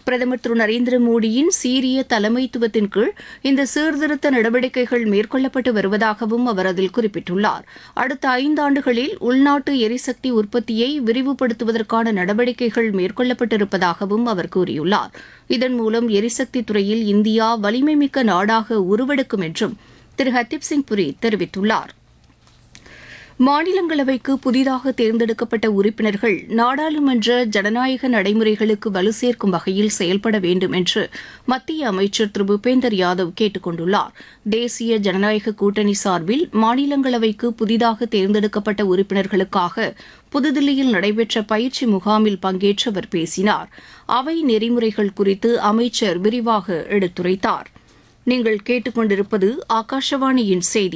பிரதமர் திரு நரேந்திர மோடியின் சீரிய தலைமைத்துவத்தின் கீழ் இந்த சீர்திருத்த நடவடிக்கைகள் மேற்கொள்ளப்பட்டு வருவதாகவும் அவர் அதில் குறிப்பிட்டுள்ளார் அடுத்த ஐந்தாண்டுகளில் உள்நாட்டு எரிசக்தி உற்பத்தியை விரிவுபடுத்துவதற்கான நடவடிக்கைகள் மேற்கொள்ளப்பட்டிருப்பதாகவும் அவர் கூறியுள்ளார் இதன் மூலம் எரிசக்தி துறையில் இந்தியா வலிமைமிக்க நாடாக உருவெடுக்கும் என்றும் திரு ஹர்தீப் சிங் புரி தெரிவித்துள்ளார் மாநிலங்களவைக்கு புதிதாக தேர்ந்தெடுக்கப்பட்ட உறுப்பினர்கள் நாடாளுமன்ற ஜனநாயக நடைமுறைகளுக்கு வலு சேர்க்கும் வகையில் செயல்பட வேண்டும் என்று மத்திய அமைச்சர் திரு பூபேந்தர் யாதவ் கேட்டுக் கொண்டுள்ளார் தேசிய ஜனநாயக கூட்டணி சார்பில் மாநிலங்களவைக்கு புதிதாக தேர்ந்தெடுக்கப்பட்ட உறுப்பினர்களுக்காக புதுதில்லியில் நடைபெற்ற பயிற்சி முகாமில் பங்கேற்று அவர் பேசினார் அவை நெறிமுறைகள் குறித்து அமைச்சர் விரிவாக எடுத்துரைத்தார் நீங்கள் கேட்டுக்கொண்டிருப்பது ஆகாஷவாணியின் செய்தி